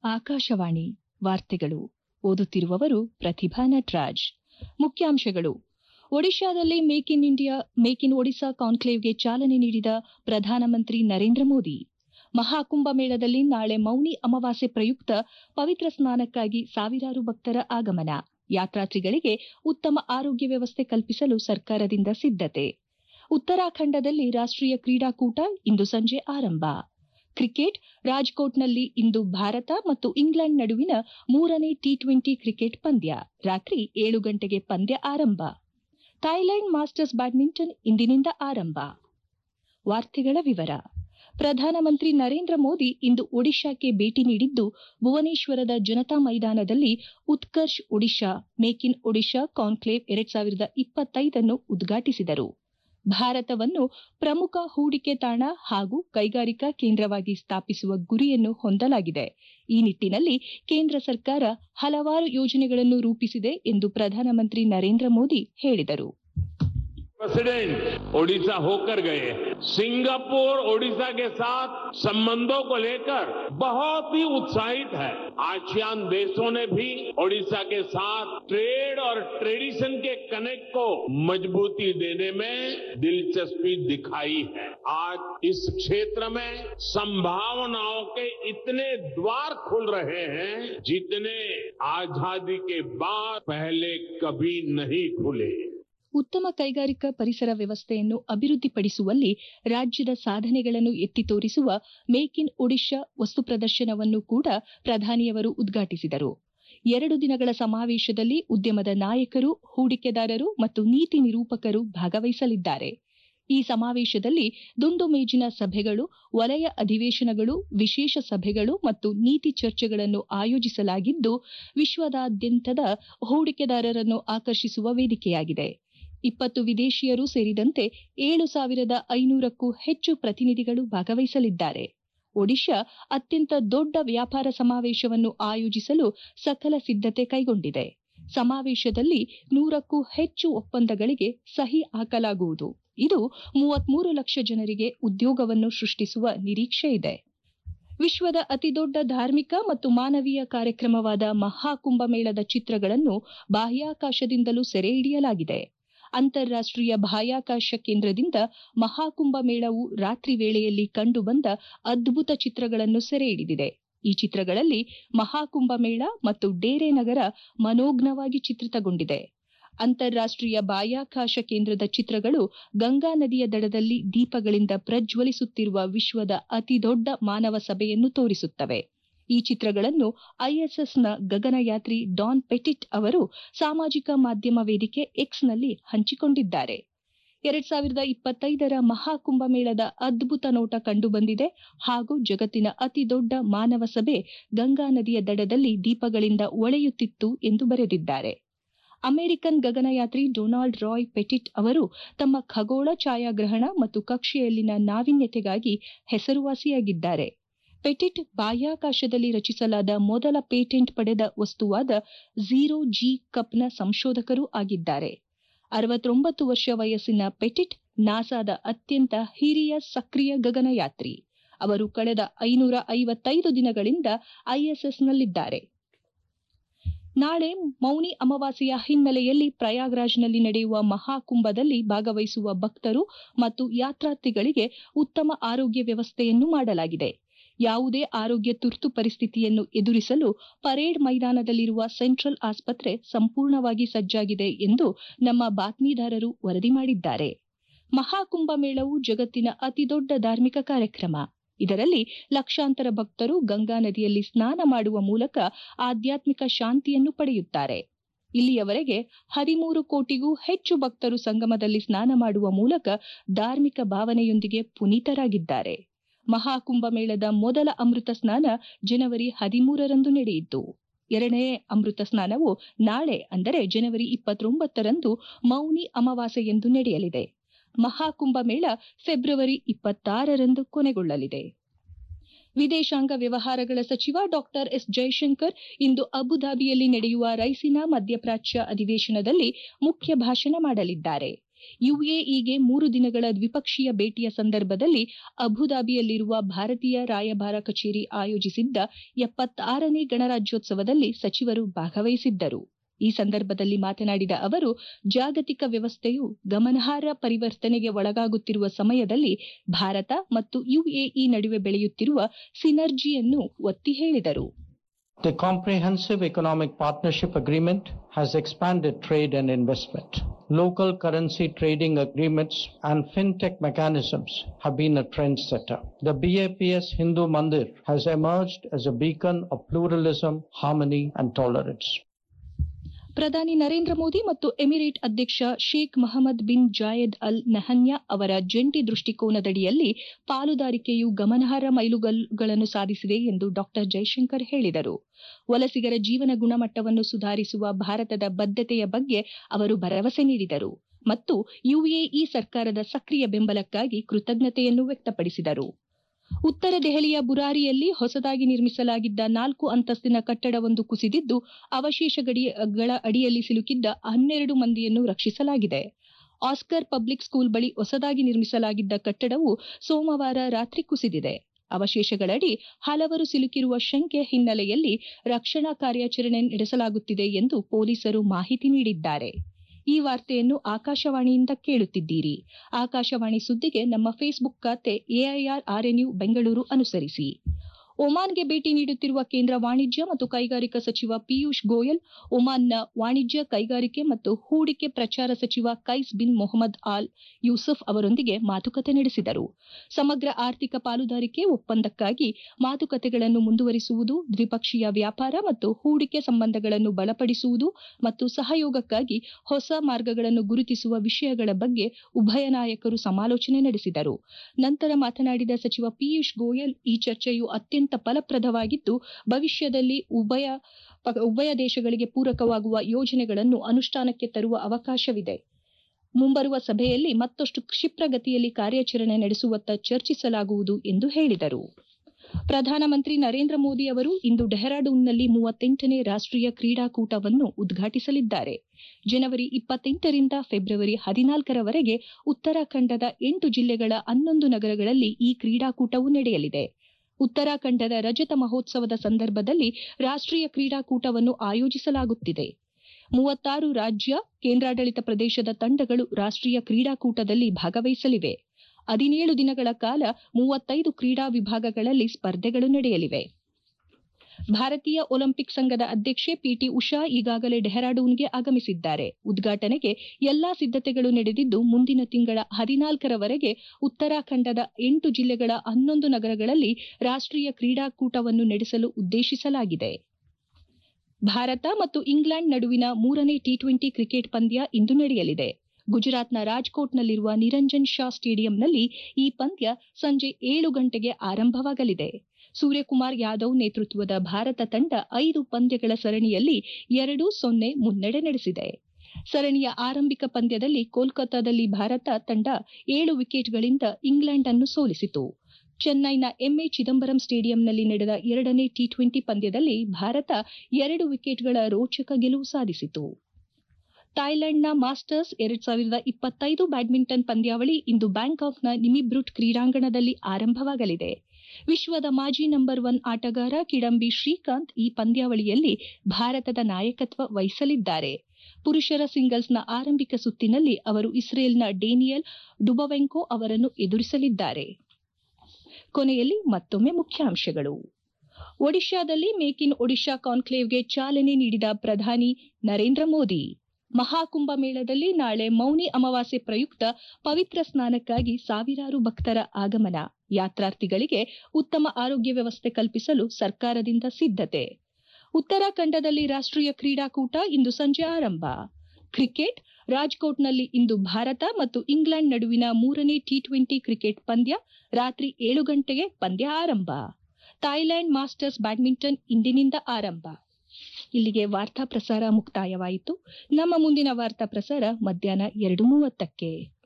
ಆಕಾಶವಾಣಿ ವಾರ್ತೆಗಳು ಓದುತ್ತಿರುವವರು ಪ್ರತಿಭಾ ನಟರಾಜ್ ಮುಖ್ಯಾಂಶಗಳು ಒಡಿಶಾದಲ್ಲಿ make in India make in Odisha ಕಾನ್ಕ್ಲೇವ್ಗೆ ಚಾಲನೆ ನೀಡಿದ ಪ್ರಧಾನಮಂತ್ರಿ ನರೇಂದ್ರ ಮೋದಿ ಮಹಾಕುಂಭಮೇಳದಲ್ಲಿ ನಾಳೆ ಮೌನಿ ಅಮಾವಾಸ್ಯೆ ಪ್ರಯುಕ್ತ ಪವಿತ್ರ ಸ್ನಾನಕ್ಕಾಗಿ ಸಾವಿರಾರು ಭಕ್ತರ ಆಗಮನ ಯಾತ್ರಾರ್ಥಿಗಳಿಗೆ ಉತ್ತಮ ಆರೋಗ್ಯ ವ್ಯವಸ್ಥೆ ಕಲ್ಪಿಸಲು ಸರ್ಕಾರದಿಂದ ಸಿದ್ದತೆ ಉತ್ತರಾಖಂಡದಲ್ಲಿ ರಾಷ್ಟೀಯ ಕ್ರೀಡಾಕೂಟ ಇಂದು ಸಂಜೆ ಆರಂಭ ಕ್ರಿಕೆಟ್ ರಾಜ್ಕೋಟ್ನಲ್ಲಿ ಇಂದು ಭಾರತ ಮತ್ತು ಇಂಗ್ಲೆಂಡ್ ನಡುವಿನ ಮೂರನೇ ಟಿ ಟ್ವೆಂಟಿ ಕ್ರಿಕೆಟ್ ಪಂದ್ಯ ರಾತ್ರಿ ಏಳು ಗಂಟೆಗೆ ಪಂದ್ಯ ಆರಂಭ ಥೈಲ್ಯಾಂಡ್ ಮಾಸ್ಟರ್ಸ್ ಬ್ಯಾಡ್ಮಿಂಟನ್ ಇಂದಿನಿಂದ ಆರಂಭ ವಾರ್ತೆಗಳ ವಿವರ ಪ್ರಧಾನಮಂತ್ರಿ ನರೇಂದ್ರ ಮೋದಿ ಇಂದು ಒಡಿಶಾಕ್ಕೆ ಭೇಟಿ ನೀಡಿದ್ದು ಭುವನೇಶ್ವರದ ಜನತಾ ಮೈದಾನದಲ್ಲಿ Utkarsh Odisha make in Odisha conclave ಎರಡ್ ಸಾವಿರದ ಇಪ್ಪತ್ತೈದನ್ನು ಉದ್ಘಾಟಿಸಿದರು ಭಾರತವನ್ನು ಪ್ರಮುಖ ಹೂಡಿಕೆ ತಾಣ ಹಾಗೂ ಕೈಗಾರಿಕಾ ಕೇಂದ್ರವಾಗಿ ಸ್ಥಾಪಿಸುವ ಗುರಿಯನ್ನು ಹೊಂದಲಾಗಿದೆ ಈ ನಿಟ್ಟಿನಲ್ಲಿ ಕೇಂದ್ರ ಸರ್ಕಾರ ಹಲವಾರು ಯೋಜನೆಗಳನ್ನು ರೂಪಿಸಿದೆ ಎಂದು ಪ್ರಧಾನಮಂತ್ರಿ ನರೇಂದ್ರ ಮೋದಿ ಹೇಳಿದರು प्रेसिडेंट ओडिशा होकर गए सिंगापुर ओडिशा के साथ संबंधों को लेकर बहुत ही उत्साहित है आसियान देशों ने भी ओडिशा के साथ ट्रेड और ट्रेडिशन के कनेक्ट को मजबूती देने में दिलचस्पी दिखाई है आज इस क्षेत्र में संभावनाओं के इतने द्वार खुल रहे हैं जितने आजादी के बाद पहले कभी नहीं खुले ಉತ್ತಮ ಕೈಗಾರಿಕಾ ಪರಿಸರ ವ್ಯವಸ್ಥೆಯನ್ನು ಅಭಿವೃದ್ಧಿಪಡಿಸುವಲ್ಲಿ ರಾಜ್ಯದ ಸಾಧನೆಗಳನ್ನು ಎತ್ತಿ ತೋರಿಸುವ ಮೇಕ್ ಇನ್ ಒಡಿಶಾ ವಸ್ತು ಪ್ರದರ್ಶನವನ್ನು ಕೂಡ ಪ್ರಧಾನಿಯವರು ಉದ್ಘಾಟಿಸಿದರು ಎರಡು ದಿನಗಳ ಸಮಾವೇಶದಲ್ಲಿ ಉದ್ಯಮದ ನಾಯಕರು ಹೂಡಿಕೆದಾರರು ಮತ್ತು ನೀತಿ ನಿರೂಪಕರು ಭಾಗವಹಿಸಲಿದ್ದಾರೆ ಈ ಸಮಾವೇಶದಲ್ಲಿ ದುಂಡು ಮೇಜಿನ ಸಭೆಗಳು ವಲಯ ಅಧಿವೇಶನಗಳು ವಿಶೇಷ ಸಭೆಗಳು ಮತ್ತು ನೀತಿ ಚರ್ಚೆಗಳನ್ನು ಆಯೋಜಿಸಲಾಗಿದ್ದು ವಿಶ್ವದಾದ್ಯಂತದ ಹೂಡಿಕೆದಾರರನ್ನು ಆಕರ್ಷಿಸುವ ವೇದಿಕೆಯಾಗಿದೆ ಇಪ್ಪತ್ತು ವಿದೇಶಿಯರು ಸೇರಿದಂತೆ ಏಳು ಸಾವಿರದ ಐನೂರಕ್ಕೂ ಹೆಚ್ಚು ಪ್ರತಿನಿಧಿಗಳು ಭಾಗವಹಿಸಲಿದ್ದಾರೆ ಒಡಿಶಾ ಅತ್ಯಂತ ದೊಡ್ಡ ವ್ಯಾಪಾರ ಸಮಾವೇಶವನ್ನು ಆಯೋಜಿಸಲು ಸಕಲ ಸಿದ್ದತೆ ಕೈಗೊಂಡಿದೆ ಸಮಾವೇಶದಲ್ಲಿ ನೂರಕ್ಕೂ ಹೆಚ್ಚು ಒಪ್ಪಂದಗಳಿಗೆ ಸಹಿ ಹಾಕಲಾಗುವುದು ಇದು ಮೂವತ್ಮೂರು ಲಕ್ಷ ಜನರಿಗೆ ಉದ್ಯೋಗವನ್ನು ಸೃಷ್ಟಿಸುವ ನಿರೀಕ್ಷೆ ಇದೆ ವಿಶ್ವದ ಅತಿದೊಡ್ಡ ಧಾರ್ಮಿಕ ಮತ್ತು ಮಾನವೀಯ ಕಾರ್ಯಕ್ರಮವಾದ ಮಹಾಕುಂಭಮೇಳದ ಚಿತ್ರಗಳನ್ನು ಬಾಹ್ಯಾಕಾಶದಿಂದಲೂ ಸೆರೆ ಹಿಡಿಯಲಾಗಿದೆ ಅಂತಾರಾಷ್ಟೀಯ ಬಾಹ್ಯಾಕಾಶ ಕೇಂದ್ರದಿಂದ ಮಹಾಕುಂಭ ಮೇಳವು ರಾತ್ರಿ ವೇಳೆಯಲ್ಲಿ ಕಂಡುಬಂದ ಅದ್ಭುತ ಚಿತ್ರಗಳನ್ನು ಸೆರೆ ಹಿಡಿದಿದೆ ಈ ಚಿತ್ರಗಳಲ್ಲಿ ಮಹಾಕುಂಭ ಮೇಳ ಮತ್ತು ಡೇರೆ ನಗರ ಮನೋಜ್ಞವಾಗಿ ಚಿತ್ರಿತಗೊಂಡಿದೆ ಅಂತಾರಾಷ್ಟೀಯ ಬಾಹ್ಯಾಕಾಶ ಕೇಂದ್ರದ ಚಿತ್ರಗಳು ಗಂಗಾ ನದಿಯ ದಡದಲ್ಲಿ ದೀಪಗಳಿಂದ ಪ್ರಜ್ವಲಿಸುತ್ತಿರುವ ವಿಶ್ವದ ಅತಿದೊಡ್ಡ ಮಾನವ ಸಭೆಯನ್ನು ತೋರಿಸುತ್ತವೆ ಈ ಚಿತ್ರಗಳನ್ನು ಐಎಸ್ಎಸ್ನ ಗಗನಯಾತ್ರಿ ಡಾನ್ ಪೆಟಿಟ್ ಅವರು ಸಾಮಾಜಿಕ ಮಾಧ್ಯಮ ವೇದಿಕೆ ಎಕ್ಸ್ನಲ್ಲಿ ಹಂಚಿಕೊಂಡಿದ್ದಾರೆ ಎರಡ್ ಸಾವಿರದ ಇಪ್ಪತ್ತೈದರ ಮಹಾಕುಂಭಮೇಳದ ಅದ್ಭುತ ನೋಟ ಕಂಡುಬಂದಿದೆ ಹಾಗೂ ಜಗತ್ತಿನ ಅತಿದೊಡ್ಡ ಮಾನವ ಸಭೆ ಗಂಗಾ ನದಿಯ ದಡದಲ್ಲಿ ದೀಪಗಳಿಂದ ಒಳೆಯುತ್ತಿತ್ತು ಎಂದು ಬರೆದಿದ್ದಾರೆ ಅಮೆರಿಕನ್ ಗಗನಯಾತ್ರಿ ಡೊನಾಲ್ಡ್ ರಾಯ್ ಪೆಟಿಟ್ ಅವರು ತಮ್ಮ ಖಗೋಳ ಛಾಯಾಗ್ರಹಣ ಮತ್ತು ಕಕ್ಷೆಯಲ್ಲಿನ ನಾವೀನ್ಯತೆಗಾಗಿ ಹೆಸರುವಾಸಿಯಾಗಿದ್ದಾರೆ ಪೆಟಿಟ್ ಬಾಹ್ಯಾಕಾಶದಲ್ಲಿ ರಚಿಸಲಾದ ಮೊದಲ ಪೇಟೆಂಟ್ ಪಡೆದ ವಸ್ತುವಾದ ಝೀರೋ ಜಿ ಕಪ್ನ ಸಂಶೋಧಕರೂ ಆಗಿದ್ದಾರೆ ಅರವತ್ತೊಂಬತ್ತು ವರ್ಷ ವಯಸ್ಸಿನ ಪೆಟಿಟ್ ನಾಸಾದ ಅತ್ಯಂತ ಹಿರಿಯ ಸಕ್ರಿಯ ಗಗನಯಾತ್ರಿ ಅವರು ಕಳೆದ ಐನೂರ ಐವತ್ತೈದು ದಿನಗಳಿಂದ ಐಎಸ್ಎಸ್ನಲ್ಲಿದ್ದಾರೆ ನಾಳೆ ಮೌನಿ ಅಮಾವಾಸ್ಯೆಯ ಹಿನ್ನೆಲೆಯಲ್ಲಿ ಪ್ರಯಾಗ್ರಾಜ್ನಲ್ಲಿ ನಡೆಯುವ ಮಹಾಕುಂಭದಲ್ಲಿ ಭಾಗವಹಿಸುವ ಭಕ್ತರು ಮತ್ತು ಯಾತ್ರಾರ್ಥಿಗಳಿಗೆ ಉತ್ತಮ ಆರೋಗ್ಯ ವ್ಯವಸ್ಥೆಯನ್ನು ಮಾಡಲಾಗಿದೆ ಯಾವುದೇ ಆರೋಗ್ಯ ತುರ್ತು ಪರಿಸ್ಥಿತಿಯನ್ನು ಎದುರಿಸಲು ಪರೇಡ್ ಮೈದಾನದಲ್ಲಿರುವ ಸೆಂಟ್ರಲ್ ಆಸ್ಪತ್ರೆ ಸಂಪೂರ್ಣವಾಗಿ ಸಜ್ಜಾಗಿದೆ ಎಂದು ನಮ್ಮ ಬಾತ್ಮೀದಾರರು ವರದಿ ಮಾಡಿದ್ದಾರೆ ಮಹಾಕುಂಭ ಮೇಳವು ಜಗತ್ತಿನ ಅತಿದೊಡ್ಡ ಧಾರ್ಮಿಕ ಕಾರ್ಯಕ್ರಮ ಇದರಲ್ಲಿ ಲಕ್ಷಾಂತರ ಭಕ್ತರು ಗಂಗಾ ನದಿಯಲ್ಲಿ ಸ್ನಾನ ಮಾಡುವ ಮೂಲಕ ಆಧ್ಯಾತ್ಮಿಕ ಶಾಂತಿಯನ್ನು ಪಡೆಯುತ್ತಾರೆ ಇಲ್ಲಿಯವರೆಗೆ ಹದಿಮೂರು ಕೋಟಿಗೂ ಹೆಚ್ಚು ಭಕ್ತರು ಸಂಗಮದಲ್ಲಿ ಸ್ನಾನ ಮಾಡುವ ಮೂಲಕ ಧಾರ್ಮಿಕ ಭಾವನೆಯೊಂದಿಗೆ ಪುನೀತರಾಗಿದ್ದಾರೆ ಮಹಾಕುಂಭ ಮೇಳದ ಮೊದಲ ಅಮೃತ ಸ್ನಾನ ಜನವರಿ ಹದಿಮೂರರಂದು ನಡೆಯಿತು ಎರಡನೇ ಅಮೃತ ಸ್ನಾನವು ನಾಳೆ ಅಂದರೆ ಜನವರಿ ಇಪ್ಪತ್ತೊಂಬತ್ತರಂದು ಮೌನಿ ಅಮಾವಾಸ್ಯೆಯಂದು ನಡೆಯಲಿದೆ ಮಹಾಕುಂಭ ಮೇಳ ಫೆಬ್ರವರಿ ಇಪ್ಪತ್ತಾರರಂದು ಕೊನೆಗೊಳ್ಳಲಿದೆ ವಿದೇಶಾಂಗ ವ್ಯವಹಾರಗಳ ಸಚಿವ ಡಾಕ್ಟರ್ ಎಸ್ ಜೈಶಂಕರ್ ಇಂದು ಅಬುಧಾಬಿಯಲ್ಲಿ ನಡೆಯುವ ರೈಸಿನಾ ಮಧ್ಯಪ್ರಾಚ್ಯ ಅಧಿವೇಶನದಲ್ಲಿ ಮುಖ್ಯ ಭಾಷಣ ಮಾಡಲಿದ್ದಾರೆ ಯುಎಇಗೆ ಮೂರು ದಿನಗಳ ದ್ವಿಪಕ್ಷೀಯ ಭೇಟಿಯ ಸಂದರ್ಭದಲ್ಲಿ ಅಬುದಾಬಿಯಲ್ಲಿರುವ ಭಾರತೀಯ ರಾಯಭಾರ ಕಚೇರಿ ಆಯೋಜಿಸಿದ್ದ ಎಪ್ಪತ್ತಾರನೇ ಗಣರಾಜ್ಯೋತ್ಸವದಲ್ಲಿ ಸಚಿವರು ಭಾಗವಹಿಸಿದ್ದರು ಈ ಸಂದರ್ಭದಲ್ಲಿ ಮಾತನಾಡಿದ ಅವರು ಜಾಗತಿಕ ವ್ಯವಸ್ಥೆಯು ಗಮನಾರ್ಹ ಪರಿವರ್ತನೆಗೆ ಒಳಗಾಗುತ್ತಿರುವ ಸಮಯದಲ್ಲಿ ಭಾರತ ಮತ್ತು ಯುಎಇ ನಡುವೆ ಬೆಳೆಯುತ್ತಿರುವ ಸಿನರ್ಜಿಯನ್ನು ಒತ್ತಿ ಹೇಳಿದರು The Comprehensive Economic Partnership Agreement has expanded trade and investment. Local currency trading agreements and fintech mechanisms have been a trendsetter. The BAPS Hindu Mandir has emerged as a beacon of pluralism, harmony, and tolerance. ಪ್ರಧಾನಿ ನರೇಂದ್ರ ಮೋದಿ ಮತ್ತು emirate ಅಧ್ಯಕ್ಷ Sheikh Mohammed bin Zayed ಅಲ್ ನಹನ್ಯಾ ಅವರ ಜಂಟಿ ದೃಷ್ಟಿಕೋನದಡಿಯಲ್ಲಿ ಪಾಲುದಾರಿಕೆಯು ಗಮನಾರ್ಹ ಮೈಲುಗಲ್ಲುಗಳನ್ನು ಸಾಧಿಸಿದೆ ಎಂದು ಡಾ ಜೈಶಂಕರ್ ಹೇಳಿದರು ವಲಸಿಗರ ಜೀವನ ಗುಣಮಟ್ಟವನ್ನು ಸುಧಾರಿಸುವ ಭಾರತದ ಬದ್ಧತೆಯ ಬಗ್ಗೆ ಅವರು ಭರವಸೆ ನೀಡಿದರು ಮತ್ತು ಯುಎಇ ಸರ್ಕಾರದ ಸಕ್ರಿಯ ಬೆಂಬಲಕ್ಕಾಗಿ ಕೃತಜ್ಞತೆಯನ್ನು ವ್ಯಕ್ತಪಡಿಸಿದರು ಉತ್ತರ ದೆಹಲಿಯ ಬುರಾರಿಯಲ್ಲಿ ಹೊಸದಾಗಿ ನಿರ್ಮಿಸಲಾಗಿದ್ದ ನಾಲ್ಕು ಅಂತಸ್ತಿನ ಕಟ್ಟಡವೊಂದು ಕುಸಿದಿದ್ದು ಅವಶೇಷಗಳ ಅಡಿಯಲ್ಲಿ ಸಿಲುಕಿದ್ದ ಹನ್ನೆರಡು ಮಂದಿಯನ್ನು ರಕ್ಷಿಸಲಾಗಿದೆ ಆಸ್ಕರ್ ಪಬ್ಲಿಕ್ ಸ್ಕೂಲ್ ಬಳಿ ಹೊಸದಾಗಿ ನಿರ್ಮಿಸಲಾಗಿದ್ದ ಕಟ್ಟಡವು ಸೋಮವಾರ ರಾತ್ರಿ ಕುಸಿದಿದೆ ಅವಶೇಷಗಳಡಿ ಹಲವರು ಸಿಲುಕಿರುವ ಶಂಕೆ ಹಿನ್ನೆಲೆಯಲ್ಲಿ ರಕ್ಷಣಾ ಕಾರ್ಯಾಚರಣೆ ನಡೆಸಲಾಗುತ್ತಿದೆ ಎಂದು ಪೊಲೀಸರು ಮಾಹಿತಿ ನೀಡಿದ್ದಾರೆ ಈ ವಾರ್ತೆಯನ್ನು ಆಕಾಶವಾಣಿಯಿಂದ ಕೇಳುತ್ತಿದ್ದೀರಿ ಆಕಾಶವಾಣಿ ಸುದ್ದಿಗೆ ನಮ್ಮ ಫೇಸ್ಬುಕ್ ಖಾತೆ ಎಐಆರ್ ಆರ್ಎನ್ಯು ಬೆಂಗಳೂರು ಅನುಸರಿಸಿ ಒಮಾನ್ಗೆ ಭೇಟಿ ನೀಡುತ್ತಿರುವ ಕೇಂದ್ರ ವಾಣಿಜ್ಯ ಮತ್ತು ಕೈಗಾರಿಕಾ ಸಚಿವ ಪಿಯೂಷ್ ಗೋಯಲ್ ಒಮಾನ್ನ ವಾಣಿಜ್ಯ ಕೈಗಾರಿಕೆ ಮತ್ತು ಹೂಡಿಕೆ ಪ್ರಚಾರ ಸಚಿವ Qais bin Mohammed Al Yousuf ಅವರೊಂದಿಗೆ ಮಾತುಕತೆ ನಡೆಸಿದರು ಸಮಗ್ರ ಆರ್ಥಿಕ ಪಾಲುದಾರಿಕೆ ಒಪ್ಪಂದಕ್ಕಾಗಿ ಮಾತುಕತೆಗಳನ್ನು ಮುಂದುವರಿಸುವುದು ದ್ವಿಪಕ್ಷೀಯ ವ್ಯಾಪಾರ ಮತ್ತು ಹೂಡಿಕೆ ಸಂಬಂಧಗಳನ್ನು ಬಲಪಡಿಸುವುದು ಮತ್ತು ಸಹಯೋಗಕ್ಕಾಗಿ ಹೊಸ ಮಾರ್ಗಗಳನ್ನು ಗುರುತಿಸುವ ವಿಷಯಗಳ ಬಗ್ಗೆ ಉಭಯ ನಾಯಕರು ಸಮಾಲೋಚನೆ ನಡೆಸಿದರು ನಂತರ ಮಾತನಾಡಿದ ಸಚಿವ ಪಿಯೂಷ್ ಗೋಯಲ್ ಈ ಚರ್ಚೆಯು ಅತ್ಯಂತ ಫಲಪ್ರದವಾಗಿದ್ದು ಭವಿಷ್ಯದಲ್ಲಿ ಉಭಯ ಉಭಯ ದೇಶಗಳಿಗೆ ಪೂರಕವಾಗುವ ಯೋಜನೆಗಳನ್ನು ಅನುಷ್ಠಾನಕ್ಕೆ ತರುವ ಅವಕಾಶವಿದೆ ಮುಂಬರುವ ಸಭೆಯಲ್ಲಿ ಮತ್ತಷ್ಟು ಕ್ಷಿಪ್ರಗತಿಯಲ್ಲಿ ಕಾರ್ಯಾಚರಣೆ ನಡೆಸುವತ್ತ ಚರ್ಚಿಸಲಾಗುವುದು ಎಂದು ಹೇಳಿದರು ಪ್ರಧಾನಮಂತ್ರಿ ನರೇಂದ್ರ ಮೋದಿ ಅವರು ಇಂದು ಡೆಹ್ರಾಡೂನ್ನಲ್ಲಿ ಮೂವತ್ತೆಂಟನೇ ರಾಷ್ಟೀಯ ಕ್ರೀಡಾಕೂಟವನ್ನು ಉದ್ಘಾಟಿಸಲಿದ್ದಾರೆ ಜನವರಿ ಇಪ್ಪತ್ತೆಂಟರಿಂದ ಫೆಬ್ರವರಿ ಹದಿನಾಲ್ಕರವರೆಗೆ ಉತ್ತರಾಖಂಡದ ಎಂಟು ಜಿಲ್ಲೆಗಳ ಹನ್ನೊಂದು ನಗರಗಳಲ್ಲಿ ಈ ಕ್ರೀಡಾಕೂಟವು ನಡೆಯಲಿದೆ ಉತ್ತರಾಖಂಡದ ರಜತ ಮಹೋತ್ಸವದ ಸಂದರ್ಭದಲ್ಲಿ ರಾಷ್ಟೀಯ ಕ್ರೀಡಾಕೂಟವನ್ನು ಆಯೋಜಿಸಲಾಗುತ್ತಿದೆ ಮೂವತ್ತಾರು ರಾಜ್ಯ ಕೇಂದ್ರಾಡಳಿತ ಪ್ರದೇಶದ ತಂಡಗಳು ರಾಷ್ಟೀಯ ಕ್ರೀಡಾಕೂಟದಲ್ಲಿ ಭಾಗವಹಿಸಲಿವೆ ಹದಿನೇಳು ದಿನಗಳ ಕಾಲ ಮೂವತ್ತೈದು ಕ್ರೀಡಾ ವಿಭಾಗಗಳಲ್ಲಿ ಸ್ಪರ್ಧೆಗಳು ನಡೆಯಲಿವೆ ಭಾರತೀಯ ಒಲಿಂಪಿಕ್ ಸಂಘದ ಅಧ್ಯಕ್ಷೆ ಪಿಟಿ ಉಷಾ ಈಗಾಗಲೇ ಡೆಹ್ರಾಡೂನ್ಗೆ ಆಗಮಿಸಿದ್ದಾರೆ ಉದ್ಘಾಟನೆಗೆ ಎಲ್ಲಾ ಸಿದ್ದತೆಗಳು ನಡೆದಿದ್ದು ಮುಂದಿನ ತಿಂಗಳ ಹದಿನಾಲ್ಕರವರೆಗೆ ಉತ್ತರಾಖಂಡದ ಎಂಟು ಜಿಲ್ಲೆಗಳ ಹನ್ನೊಂದು ನಗರಗಳಲ್ಲಿ ರಾಷ್ಟೀಯ ಕ್ರೀಡಾಕೂಟವನ್ನು ನಡೆಸಲು ಉದ್ದೇಶಿಸಲಾಗಿದೆ ಭಾರತ ಮತ್ತು ಇಂಗ್ಲೆಂಡ್ ನಡುವಿನ ಮೂರನೇ ಟಿ ಟ್ವೆಂಟಿ ಕ್ರಿಕೆಟ್ ಪಂದ್ಯ ಇಂದು ನಡೆಯಲಿದೆ ಗುಜರಾತ್ನ ರಾಜ್ಕೋಟ್ನಲ್ಲಿರುವ ನಿರಂಜನ್ ಶಾ ಸ್ಟೇಡಿಯಂನಲ್ಲಿ ಈ ಪಂದ್ಯ ಸಂಜೆ ಏಳು ಗಂಟೆಗೆ ಆರಂಭವಾಗಲಿದೆ ಸೂರ್ಯಕುಮಾರ್ ಯಾದವ್ ನೇತೃತ್ವದ ಭಾರತ ತಂಡ ಐದು ಪಂದ್ಯಗಳ ಸರಣಿಯಲ್ಲಿ ಎರಡು ಸೊನ್ನೆ ಮುನ್ನಡೆ ನಡೆಸಿದೆ ಸರಣಿಯ ಆರಂಭಿಕ ಪಂದ್ಯದಲ್ಲಿ ಕೋಲ್ಕತ್ತಾದಲ್ಲಿ ಭಾರತ ತಂಡ ಏಳು ವಿಕೆಟ್ಗಳಿಂದ ಇಂಗ್ಲೆಂಡ್ ಅನ್ನು ಸೋಲಿಸಿತು ಚೆನ್ನೈನ ಎಂಎ ಚಿದಂಬರಂ ಸ್ಟೇಡಿಯಂನಲ್ಲಿ ನಡೆದ ಎರಡನೇ ಟಿ ಟ್ವೆಂಟಿ ಪಂದ್ಯದಲ್ಲಿ ಭಾರತ ಎರಡು ವಿಕೆಟ್ಗಳ ರೋಚಕ ಗೆಲುವು ಸಾಧಿಸಿತು ಥಾಯ್ಲೆಂಡ್ನ ಮಾಸ್ಟರ್ಸ್ ಎರಡ್ ಸಾವಿರದ ಇಪ್ಪತ್ತೈದು ಬ್ಯಾಡ್ಮಿಂಟನ್ ಪಂದ್ಯಾವಳಿ ಇಂದು ಬ್ಯಾಂಕಾಕ್ನ ನಿಮಿಬ್ರುಟ್ ಕ್ರೀಡಾಂಗಣದಲ್ಲಿ ಆರಂಭವಾಗಲಿದೆ ವಿಶ್ವದ ಮಾಜಿ ನಂಬರ್ ಒನ್ ಆಟಗಾರ ಕಿಡಂಬಿ ಶ್ರೀಕಾಂತ್ ಈ ಪಂದ್ಯಾವಳಿಯಲ್ಲಿ ಭಾರತದ ನಾಯಕತ್ವ ವಹಿಸಲಿದ್ದಾರೆ ಪುರುಷರ ಸಿಂಗಲ್ಸ್ನ ಆರಂಭಿಕ ಸುತ್ತಿನಲ್ಲಿ ಅವರು ಇಸ್ರೇಲ್ನ ಡೇನಿಯಲ್ ಡುಬವೆಂಕೋ ಅವರನ್ನು ಎದುರಿಸಲಿದ್ದಾರೆ ಕೊನೆಯಲ್ಲಿ ಮತ್ತೊಮ್ಮೆ ಮುಖ್ಯಾಂಶಗಳು ಒಡಿಶಾದಲ್ಲಿ ಮೇಕ್ ಇನ್ ಒಡಿಶಾ ಕಾನ್ಕ್ಲೇವ್ಗೆ ಚಾಲನೆ ನೀಡಿದ ಪ್ರಧಾನಿ ನರೇಂದ್ರ ಮೋದಿ ಮಹಾಕುಂಭ ಮೇಳದಲ್ಲಿ ನಾಳೆ ಮೌನಿ ಅಮಾವಾಸ್ಯೆ ಪ್ರಯುಕ್ತ ಪವಿತ್ರ ಸ್ನಾನಕ್ಕಾಗಿ ಸಾವಿರಾರು ಭಕ್ತರ ಆಗಮನ ಯಾತ್ರಾರ್ಥಿಗಳಿಗೆ ಉತ್ತಮ ಆರೋಗ್ಯ ವ್ಯವಸ್ಥೆ ಕಲ್ಪಿಸಲು ಸರ್ಕಾರದಿಂದ ಸಿದ್ಧತೆ ಉತ್ತರಾಖಂಡದಲ್ಲಿ ರಾಷ್ಟೀಯ ಕ್ರೀಡಾಕೂಟ ಇಂದು ಸಂಜೆ ಆರಂಭ ಕ್ರಿಕೆಟ್ ರಾಜ್ಕೋಟ್ನಲ್ಲಿ ಇಂದು ಭಾರತ ಮತ್ತು ಇಂಗ್ಲೆಂಡ್ ನಡುವಿನ ಮೂರನೇ ಟಿ ಟ್ವೆಂಟಿ ಕ್ರಿಕೆಟ್ ಪಂದ್ಯ ರಾತ್ರಿ ಏಳು ಗಂಟೆಗೆ ಪಂದ್ಯ ಆರಂಭ ಥಾಯ್ಲೆಂಡ್ ಮಾಸ್ಟರ್ಸ್ ಬ್ಯಾಡ್ಮಿಂಟನ್ ಇಂದಿನಿಂದ ಆರಂಭ ಇಲ್ಲಿಗೆ ವಾರ್ತಾ ಪ್ರಸಾರ ಮುಕ್ತಾಯವಾಯಿತು ನಮ್ಮ ಮುಂದಿನ ವಾರ್ತಾ ಪ್ರಸಾರ ಮಧ್ಯಾಹ್ನ ಎರಡು ಮೂವತ್ತಕ್ಕೆ